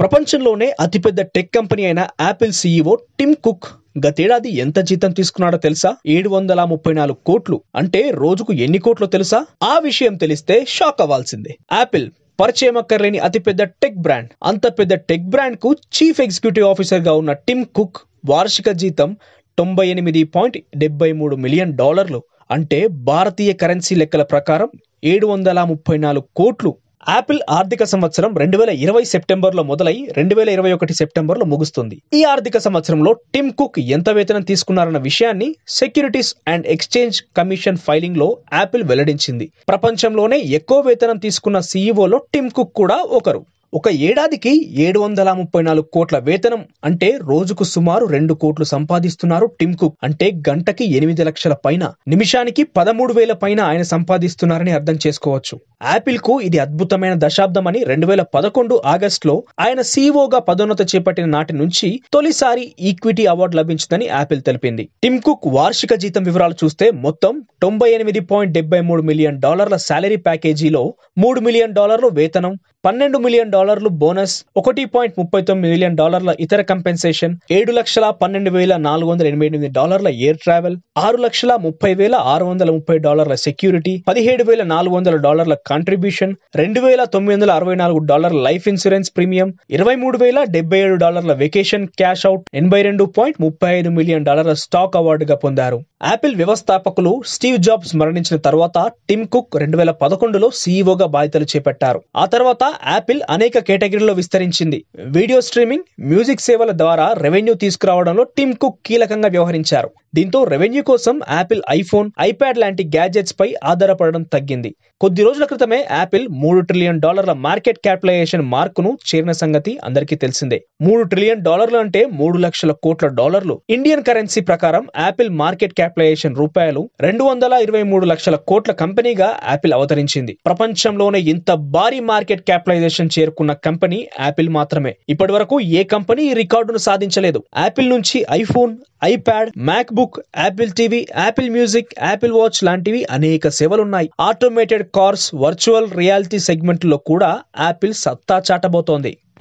ప్రపంచంలోనే అతిపెద్ద tech company అయిన యాపిల్ సీఈఓ టిమ్ కుక్ గతేడాది ఎంత జీతం తీసుకున్నాడో తెలుసా ఏడు వందల ముప్పై నాలుగు కోట్లు అంటే రోజుకు ఎన్ని కోట్లు తెలుసా ఆ విషయం తెలిస్తే షాక్ అవ్వాల్సిందే యాపిల్ పరిచయం అక్కర్లేని అతిపెద్ద టెక్ బ్రాండ్ అంత పెద్ద టెక్ బ్రాండ్ కు చీఫ్ ఎగ్జిక్యూటివ్ ఆఫీసర్ గా ఉన్న టిమ్ కుక్ వార్షిక జీతం తొంభై ఎనిమిది పాయింట్ డెబ్బై మూడు మిలియన్ డాలర్లు అంటే భారతీయ కరెన్సీ లెక్కల ప్రకారం ఏడు వందల ముప్పై నాలుగు కోట్లు యాపిల్ ఆర్థిక సంవత్సరం రెండు వేల ఇరవై సెప్టెంబర్లో మొదలై రెండు వేల ఇరవై ఒకటి సెప్టెంబర్లో ముగుస్తుంది ఈ ఆర్థిక సంవత్సరంలో టిమ్ కుక్ ఎంత వేతనం తీసుకున్నారన్న విషయాన్ని securities and exchange commission filing లో యాపిల్ వెల్లడించింది ప్రపంచంలోనే ఎక్కువ వేతనం తీసుకున్న సీఈఓలో టిమ్ కుక్ కూడా ఒకరు ఒక ఏడాదికి ఏడు వందల ముప్పై నాలుగు కోట్ల వేతనం అంటే రోజుకు సుమారు రెండు కోట్లు సంపాదిస్తున్నారు టిమ్ కుక్ అంటే గంటకి ఎనిమిది లక్షల పైన నిమిషానికి పదమూడు వేల పైన ఆయన సంపాదిస్తున్నారని అర్థం చేసుకోవచ్చు యాపిల్ కు ఇది అద్భుతమైన దశాబ్దం అని రెండు వేల పదకొండు ఆగస్టులో ఆయన సీఈఓగా పదోన్నత చేపట్టిన నాటి నుంచి తొలిసారి ఈక్విటీ అవార్డు లభించిందని యాపిల్ తెలిపింది టిమ్ కుక్ వార్షిక జీతం వివరాలు చూస్తే మొత్తం తొంభై ఎనిమిది పాయింట్ డెబ్బై మూడు మిలియన్ డాలర్ల శాలరీ ప్యాకేజీలో మూడు మిలియన్ డాలర్లు వేతనం పన్నెండు మిలియన్ డాలర్లు బోనస్ ఒకటి పాయింట్ ముప్పై తొమ్మిది మిలియన్ డాలర్ల ఇతర కంపెన్సేషన్ ఏడు లక్షల పన్నెండు వేల నాలుగు వందల ఎనభై ఎనిమిది డాలర్ల ఎయిర్ ట్రావెల్ ఆరు లక్షల ముప్పై వేల ఆరు వందల ముప్పై డాలర్ల సెక్యూరిటీ పదిహేడు వేల నాలుగు వందల డాలర్ల కాంట్రిబ్యూషన్ రెండు వేల తొమ్మిది వందల అరవై నాలుగు డాలర్ల లైఫ్ ఇన్సూరెన్స్ ప్రీమియం ఇరవై మూడు వేల డెబ్బై ఏడు డాలర్ల వెకేషన్ క్యాష్ అవుట్ ఎనభై రెండు పాయింట్ ముప్పై ఐదు మిలియన్ డాలర్ల స్టాక్ అవార్డుగా పొందారు యాపిల్ వ్యవస్థాపకులు స్టీవ్ జాబ్స్ మరణించిన తర్వాత టిమ్ కుక్ రెండు వేల పదకొండులో సీఈఓగా బాధ్యతలు చేపట్టారు ఆ తర్వాత యాపిల్ అనేక కేటగిరీలో విస్తరించింది వీడియో స్ట్రీమింగ్ మ్యూజిక్ సేవల ద్వారా రెవెన్యూ తీసుకురావడంలో టిమ్ కుక్ కీలకంగా వ్యవహరించారు దీంతో రెవెన్యూ కోసం యాపిల్ ఐఫోన్ ఐప్యాడ్ లాంటి గ్యాడ్జెట్స్ పై ఆధారపడడం తగ్గింది కొద్ది రోజుల క్రితమే యాపిల్ మూడు ట్రిలియన్ డాలర్ల మార్కెట్ క్యాపిటలైజేషన్ మార్కును చేరిన సంగతి అందరికీ తెలిసిందే మూడు ట్రిలియన్ డాలర్లు అంటే మూడు లక్షల కోట్ల డాలర్లు ఇండియన్ కరెన్సీ ప్రకారం యాపిల్ మార్కెట్ క్యాపిటలైజేషన్ రూపాయలు రెండు వందల ఇరవై మూడు లక్షల కోట్ల కంపెనీగా యాపిల్ అవతరించింది ప్రపంచంలోనే ఇంత భారీ మార్కెట్ క్యాపిటలైజేషన్ చేరుకున్న కంపెనీ యాపిల్ మాత్రమే ఇప్పటి వరకు ఏ కంపెనీ ఈ రికార్డును సాధించలేదు యాపిల్ నుంచి iPhone iPad MacBook Apple TV Apple music Apple watch లాంటివి అనేక సేవలున్నాయి ఆటోమేటెడ్ కార్స్ వర్చువల్ రియాలిటీ సెగ్మెంట్లో కూడా యాపిల్ సత్తా చాటబోతోంది